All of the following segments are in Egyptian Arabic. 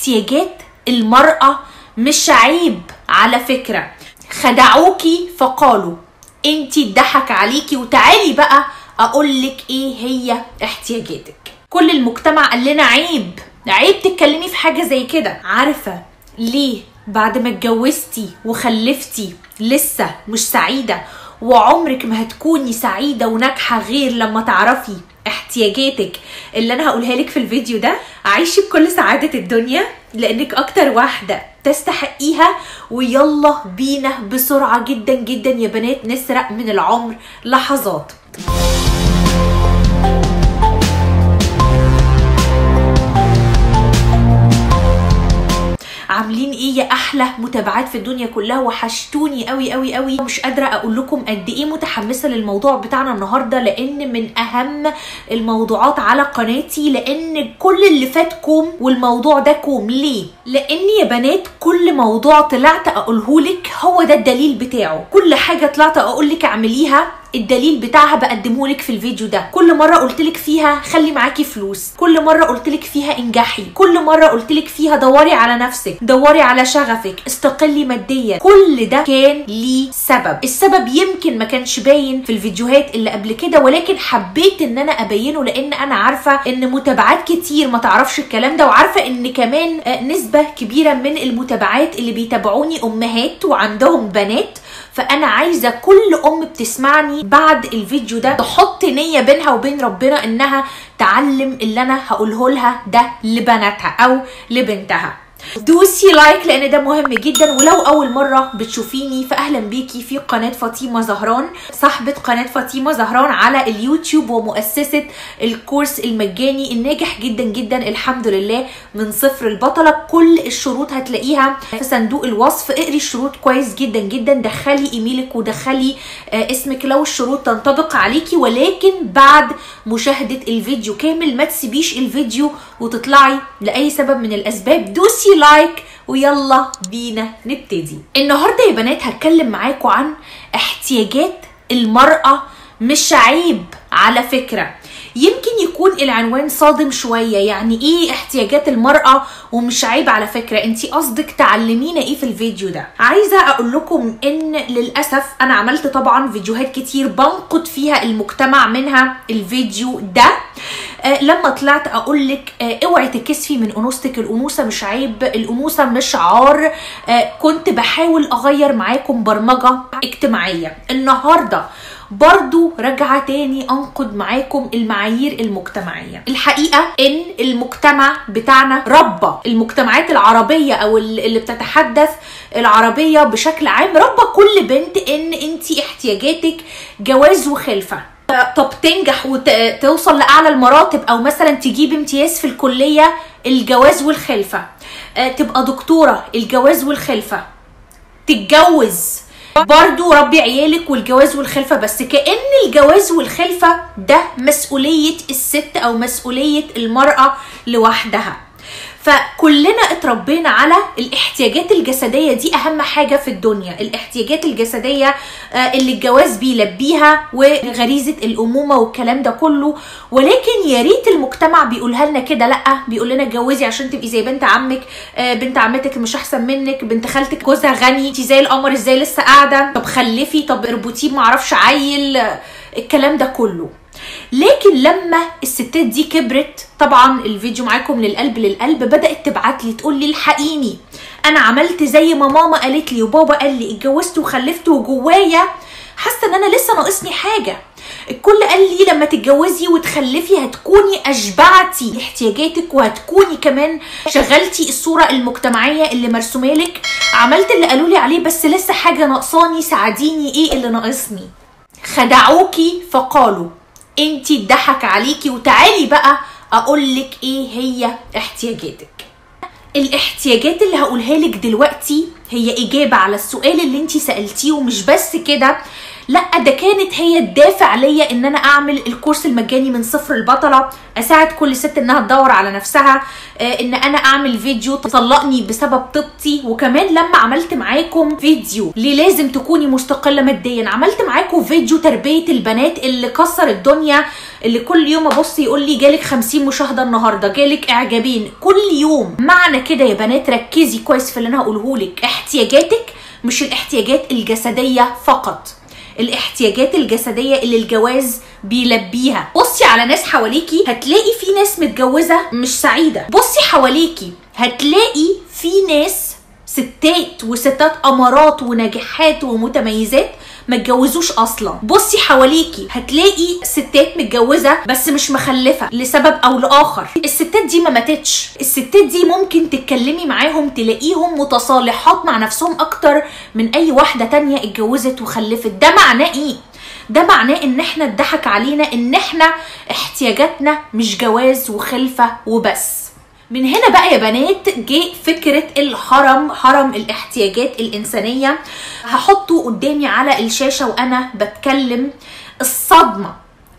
احتياجات المرأة مش عيب على فكرة خدعوكي فقالوا انتي اتضحك عليكي وتعالي بقى اقولك ايه هي احتياجاتك كل المجتمع قال لنا عيب عيب تتكلمي في حاجة زي كده عارفة ليه بعد ما اتجوزتي وخلفتي لسه مش سعيدة وعمرك ما هتكوني سعيدة وناجحة غير لما تعرفي احتياجاتك اللي انا هقولها لك في الفيديو ده عيشي بكل سعادة الدنيا لانك اكتر واحدة تستحقيها ويلا بينا بسرعة جدا جدا يا بنات نسرق من العمر لحظات عاملين ايه يا احلى متابعات في الدنيا كلها وحشتوني قوي قوي قوي مش قادره اقول لكم قد ايه متحمسه للموضوع بتاعنا النهارده لان من اهم الموضوعات على قناتي لان كل اللي فاتكم والموضوع ده كوم ليه لان يا بنات كل موضوع طلعت اقولهولك هو ده الدليل بتاعه كل حاجه طلعت اقولك اعمليها الدليل بتاعها بقدمه لك في الفيديو ده كل مره قلت لك فيها خلي معاكي فلوس كل مره قلت لك فيها انجحي كل مره قلت لك فيها دوري على نفسك دوري على شغفك استقلي ماديا كل ده كان ليه سبب السبب يمكن ما كانش باين في الفيديوهات اللي قبل كده ولكن حبيت ان انا ابينه لان انا عارفه ان متابعات كتير ما تعرفش الكلام ده وعارفه ان كمان نسبه كبيره من المتابعات اللي بيتابعوني امهات وعندهم بنات فانا عايزه كل ام بتسمعني بعد الفيديو ده تحط نيه بينها وبين ربنا انها تعلم اللي انا هقوله لها ده لبناتها او لبنتها دوسي لايك لان ده مهم جدا ولو اول مره بتشوفيني فاهلا بيكي في قناه فاطمه زهران صاحبه قناه فاطمه زهران على اليوتيوب ومؤسسه الكورس المجاني الناجح جدا جدا الحمد لله من صفر البطله كل الشروط هتلاقيها في صندوق الوصف اقري الشروط كويس جدا جدا دخلي ايميلك ودخلي اسمك لو الشروط تنطبق عليكي ولكن بعد مشاهده الفيديو كامل ما تسيبيش الفيديو وتطلعي لاي سبب من الاسباب دوسي لايك ويلا بينا نبتدي النهارده يا بنات هتكلم معاكم عن احتياجات المرأة مش عيب على فكرة يمكن يكون العنوان صادم شوية يعني ايه احتياجات المرأة ومش عيب على فكرة انتي قصدك تعلمينا ايه في الفيديو ده عايزة اقول لكم ان للأسف انا عملت طبعا فيديوهات كتير بنقد فيها المجتمع منها الفيديو ده آه لما طلعت اقول لك آه اوعي تكسفي من انوثتك الانوثه مش عيب الانوثه مش عار آه كنت بحاول اغير معاكم برمجه اجتماعيه النهارده برضو راجعة تاني أنقد معاكم المعايير المجتمعية الحقيقة إن المجتمع بتاعنا ربى المجتمعات العربية أو اللي بتتحدث العربية بشكل عام ربى كل بنت إن أنت احتياجاتك جواز وخلفة طب تنجح وتوصل لاعلى المراتب او مثلا تجيب امتياز في الكليه الجواز والخلفه تبقى دكتوره الجواز والخلفه تتجوز برضو ربي عيالك والجواز والخلفة بس كأن الجواز والخلفة ده مسؤولية الست أو مسؤولية المرأة لوحدها فكلنا اتربينا على الاحتياجات الجسديه دي اهم حاجه في الدنيا الاحتياجات الجسديه اللي الجواز بيلبيها وغريزه الامومه والكلام ده كله ولكن يا ريت المجتمع بيقولها لنا كده لا بيقول لنا اتجوزي عشان تبقي زي بنت عمك بنت عمتك مش احسن منك بنت خالتك جوزها غني انت زي القمر ازاي لسه قاعده طب خلفي طب اربطيه معرفش عيل الكلام ده كله لكن لما الستات دي كبرت طبعا الفيديو معاكم للقلب للقلب بدات تبعت لي تقول لي الحقيني انا عملت زي ما ماما قالت لي وبابا قال لي اتجوزت وخلفت وجوايا حاسه ان انا لسه ناقصني حاجه الكل قال لي لما تتجوزي وتخلفي هتكوني اشبعتي احتياجاتك وهتكوني كمان شغلتي الصوره المجتمعيه اللي مرسومه لك عملت اللي قالوا لي عليه بس لسه حاجه ناقصاني ساعديني ايه اللي ناقصني خدعوكي فقالوا انتي اتضحك عليكي وتعالي بقى اقولك ايه هي احتياجاتك الاحتياجات اللي هقولها لك دلوقتي هي اجابه على السؤال اللي انتي سالتيه ومش بس كده لا ده كانت هي الدافع ليا ان انا اعمل الكورس المجاني من صفر البطله اساعد كل ست انها تدور على نفسها آه، ان انا اعمل فيديو طلقني بسبب طبتي وكمان لما عملت معاكم فيديو ليه لازم تكوني مستقله ماديا عملت معاكم فيديو تربيه البنات اللي كسر الدنيا اللي كل يوم ابص يقول لي جالك 50 مشاهده النهارده جالك اعجابين كل يوم معنى كده يا بنات ركزي كويس في اللي انا هقوله لك احتياجاتك مش الاحتياجات الجسديه فقط الاحتياجات الجسديه اللي الجواز بيلبيها بصي على ناس حواليكي هتلاقي في ناس متجوزه مش سعيده بصي حواليكي هتلاقي في ناس ستات وستات امارات وناجحات ومتميزات ما اتجوزوش اصلا بصي حواليكي هتلاقي ستات متجوزه بس مش مخلفه لسبب او لاخر الستات دي ما ماتتش الستات دي ممكن تتكلمي معاهم تلاقيهم متصالحات مع نفسهم اكتر من اي واحده تانية اتجوزت وخلفت ده معناه ايه ده معناه ان احنا اتضحك علينا ان احنا احتياجاتنا مش جواز وخلفه وبس من هنا بقى يا بنات جه فكرة الهرم هرم الاحتياجات الإنسانية هحطه قدامي على الشاشة وأنا بتكلم الصدمة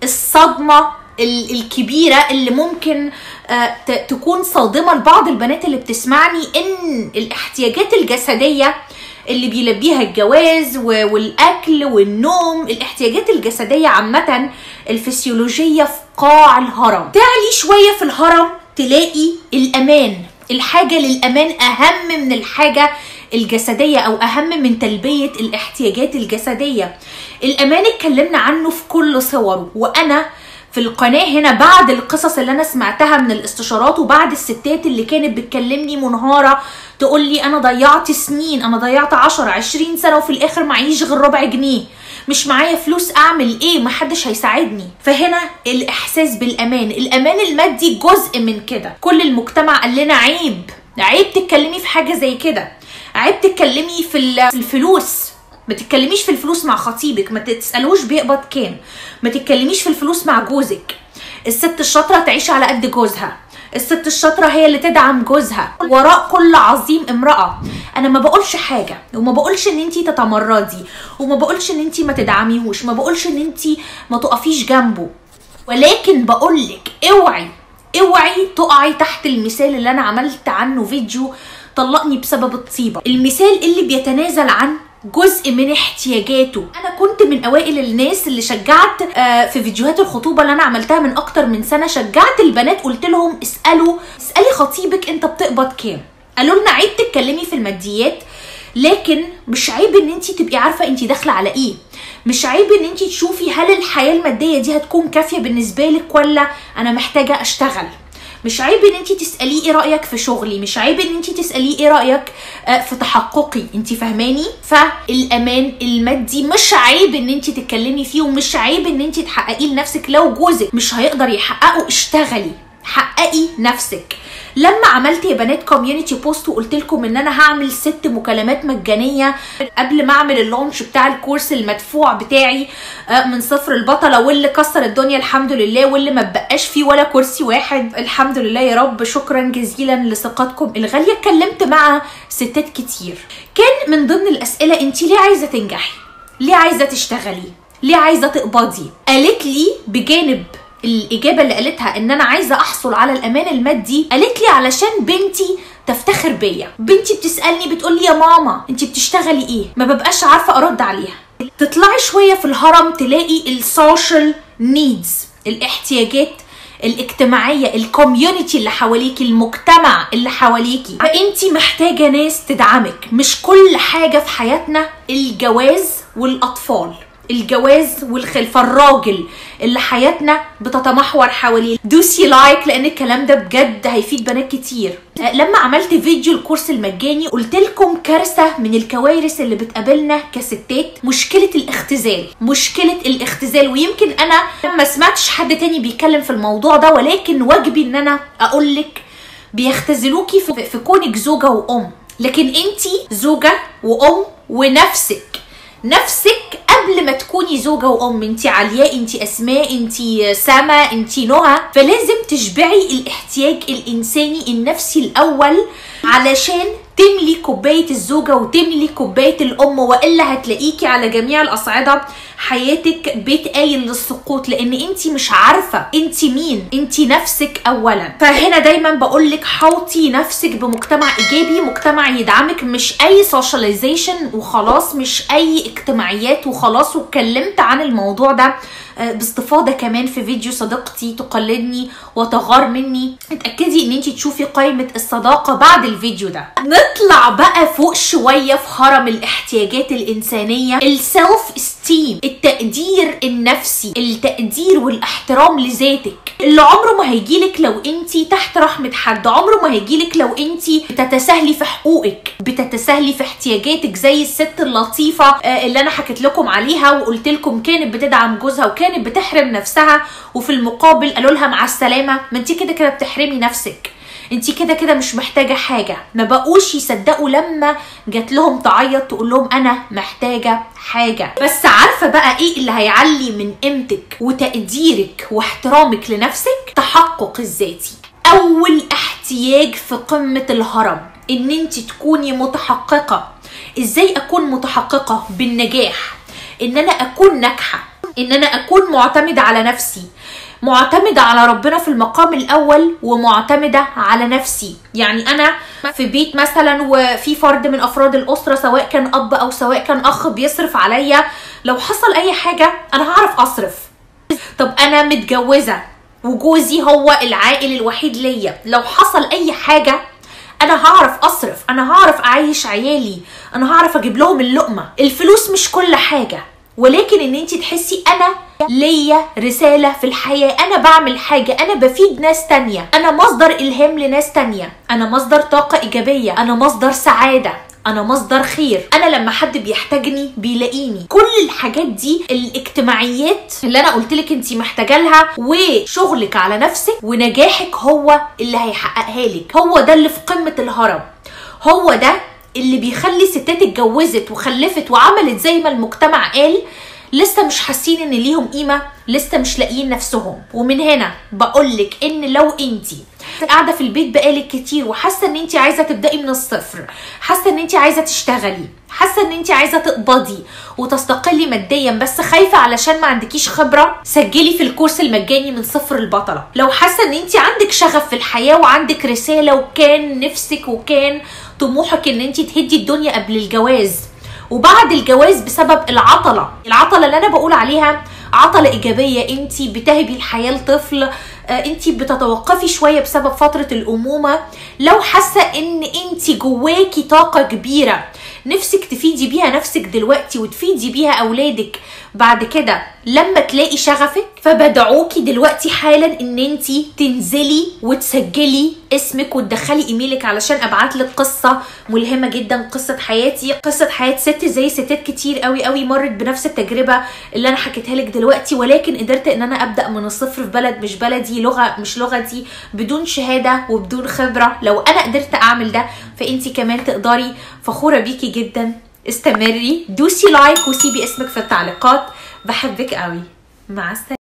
الصدمة ال- الكبيرة اللي ممكن آه، ت- تكون صادمة لبعض البنات اللي بتسمعني إن الاحتياجات الجسدية اللي بيلبيها الجواز و- والأكل والنوم الاحتياجات الجسدية عامة الفسيولوجية في قاع الهرم تعلي شوية في الهرم تلاقي الأمان الحاجة للأمان أهم من الحاجة الجسدية أو أهم من تلبية الاحتياجات الجسدية الأمان اتكلمنا عنه في كل صوره وأنا في القناة هنا بعد القصص اللي أنا سمعتها من الاستشارات وبعد الستات اللي كانت بتكلمني منهارة تقول لي أنا ضيعت سنين أنا ضيعت 10 20 سنة وفي الآخر معيش غير ربع جنيه مش معايا فلوس اعمل ايه محدش هيساعدني فهنا الاحساس بالامان الامان المادي جزء من كده كل المجتمع قال لنا عيب عيب تتكلمي في حاجه زي كده عيب تتكلمي في ال- في الفلوس ما تتكلميش في الفلوس مع خطيبك ما تسالوش بيقبض كام ما تتكلميش في الفلوس مع جوزك الست الشاطره تعيش على قد جوزها الست الشاطرة هي اللي تدعم جوزها وراء كل عظيم امرأة انا ما بقولش حاجة وما بقولش ان انتي تتمردي وما بقولش ان انتي ما تدعميهوش ما بقولش ان انتي ما تقفيش جنبه ولكن بقولك اوعي اوعي تقعي تحت المثال اللي انا عملت عنه فيديو طلقني بسبب الطيبة المثال اللي بيتنازل عن جزء من احتياجاته انا كنت من اوائل الناس اللي شجعت آه، في فيديوهات الخطوبه اللي انا عملتها من اكتر من سنه شجعت البنات قلت لهم اسالوا اسالي خطيبك انت بتقبض كام قالوا لنا عيب تتكلمي في الماديات لكن مش عيب ان انت تبقي عارفه انت داخله على ايه مش عيب ان انت تشوفي هل الحياه الماديه دي هتكون كافيه بالنسبه لك ولا انا محتاجه اشتغل مش عيب ان انت تساليه ايه رايك في شغلي مش عيب ان انت تساليه ايه رايك آه، في تحققي انت فاهماني فالامان المادي مش عيب ان انت تتكلمي فيه ومش عيب ان انت تحققيه لنفسك لو جوزك مش هيقدر يحققه اشتغلي حققي نفسك لما عملت يا بنات كوميونتي بوست وقلت لكم ان انا هعمل ست مكالمات مجانيه قبل ما اعمل اللونش بتاع الكورس المدفوع بتاعي آه، من صفر البطله واللي كسر الدنيا الحمد لله واللي ما بقاش فيه ولا كرسي واحد الحمد لله يا رب شكرا جزيلا لثقتكم الغاليه اتكلمت مع ستات كتير كان من ضمن الاسئله انت ليه عايزه تنجحي ليه عايزه تشتغلي ليه عايزه تقبضي قالت لي بجانب الاجابه اللي قالتها ان انا عايزه احصل على الامان المادي قالت لي علشان بنتي تفتخر بيا بنتي بتسالني بتقول لي يا ماما انت بتشتغلي ايه ما ببقاش عارفه ارد عليها تطلعي شويه في الهرم تلاقي السوشيال نيدز الاحتياجات الاجتماعيه الكوميونتي اللي حواليكي المجتمع اللي حواليكي فانتي محتاجه ناس تدعمك مش كل حاجه في حياتنا الجواز والاطفال الجواز والخلفه الراجل اللي حياتنا بتتمحور حواليه دوسي لايك لان الكلام ده بجد هيفيد بنات كتير أه، لما عملت فيديو الكورس المجاني قلت لكم كارثه من الكوارث اللي بتقابلنا كستات مشكله الاختزال مشكله الاختزال ويمكن انا ما سمعتش حد تاني بيتكلم في الموضوع ده ولكن واجبي ان انا اقول لك بيختزلوكي في, في كونك زوجه وام لكن انتي زوجه وام ونفسك نفسك قبل ما تكوني زوجة وأم انت علياء انت أسماء انت سما انت نهى فلازم تشبعي الاحتياج الإنساني النفسي الأول علشان تملي كوباية الزوجة وتملي كوباية الأم وإلا هتلاقيكي على جميع الأصعدة حياتك بيت قايل للسقوط لان انت مش عارفه انت مين انت نفسك اولا فهنا دايما بقول لك حوطي نفسك بمجتمع ايجابي مجتمع يدعمك مش اي سوشياليزيشن وخلاص مش اي اجتماعيات وخلاص واتكلمت عن الموضوع ده باستفاضه كمان في فيديو صديقتي تقلدني وتغار مني اتاكدي ان انت تشوفي قائمه الصداقه بعد الفيديو ده نطلع بقى فوق شويه في هرم الاحتياجات الانسانيه السيلف استيم التقدير النفسي التقدير والاحترام لذاتك اللي عمره ما هيجيلك لو انت تحت رحمه حد عمره ما هيجيلك لو انت بتتساهلي في حقوقك بتتساهلي في احتياجاتك زي الست اللطيفه اللي انا حكيت لكم عليها وقلت لكم كانت بتدعم جوزها وكان كانت بتحرم نفسها وفي المقابل قالوا لها مع السلامه ما انت كده كده بتحرمي نفسك انت كده كده مش محتاجه حاجه ما بقوش يصدقوا لما جات لهم تعيط تقول لهم انا محتاجه حاجه بس عارفه بقى ايه اللي هيعلي من قيمتك وتقديرك واحترامك لنفسك تحقق الذاتي اول احتياج في قمه الهرم ان انت تكوني متحققه ازاي اكون متحققه بالنجاح ان انا اكون ناجحه ان انا اكون معتمده على نفسي معتمده على ربنا في المقام الاول ومعتمده على نفسي يعني انا في بيت مثلا وفي فرد من افراد الاسره سواء كان اب او سواء كان اخ بيصرف عليا لو حصل اي حاجه انا هعرف اصرف طب انا متجوزه وجوزي هو العائل الوحيد ليا لو حصل اي حاجه انا هعرف اصرف انا هعرف اعيش عيالي انا هعرف اجيب لهم اللقمه الفلوس مش كل حاجه ولكن ان انت تحسي انا ليا رسالة في الحياة أنا بعمل حاجة أنا بفيد ناس تانية أنا مصدر إلهام لناس تانية أنا مصدر طاقة إيجابية أنا مصدر سعادة انا مصدر خير انا لما حد بيحتاجني بيلاقيني كل الحاجات دي الاجتماعيات اللي انا قلت لك انت محتاجه لها وشغلك على نفسك ونجاحك هو اللي هيحققها لك هو ده اللي في قمه الهرم هو ده اللي بيخلي ستات اتجوزت وخلفت وعملت زي ما المجتمع قال لسه مش حاسين ان ليهم قيمه لسه مش لاقيين نفسهم ومن هنا بقولك ان لو انتي قاعده في البيت بقالك كتير وحاسه ان انت عايزه تبداي من الصفر حاسه ان انت عايزه تشتغلي حاسه ان انت عايزه تقبضي وتستقلي ماديا بس خايفه علشان ما عندكيش خبره سجلي في الكورس المجاني من صفر البطله لو حاسه ان انت عندك شغف في الحياه وعندك رساله وكان نفسك وكان طموحك ان انت تهدي الدنيا قبل الجواز وبعد الجواز بسبب العطله العطله اللي انا بقول عليها عطله ايجابيه انت بتهبي الحياه لطفل انت بتتوقفي شويه بسبب فتره الامومه لو حاسه ان انت جواكي طاقه كبيره نفسك تفيدي بيها نفسك دلوقتي وتفيدي بيها اولادك بعد كده لما تلاقي شغفك فبدعوكي دلوقتي حالا ان انت تنزلي وتسجلي اسمك وتدخلي ايميلك علشان ابعت لك قصه ملهمه جدا قصه حياتي قصه حياه ست زي ستات كتير قوي قوي مرت بنفس التجربه اللي انا حكيتها لك دلوقتي ولكن قدرت ان انا ابدا من الصفر في بلد مش بلدي لغه مش لغتي بدون شهاده وبدون خبره لو انا قدرت اعمل ده فانت كمان تقدري فخوره بيكي جدا استمري دوسي لايك وسيبي اسمك في التعليقات بحبك قوي مع السلامه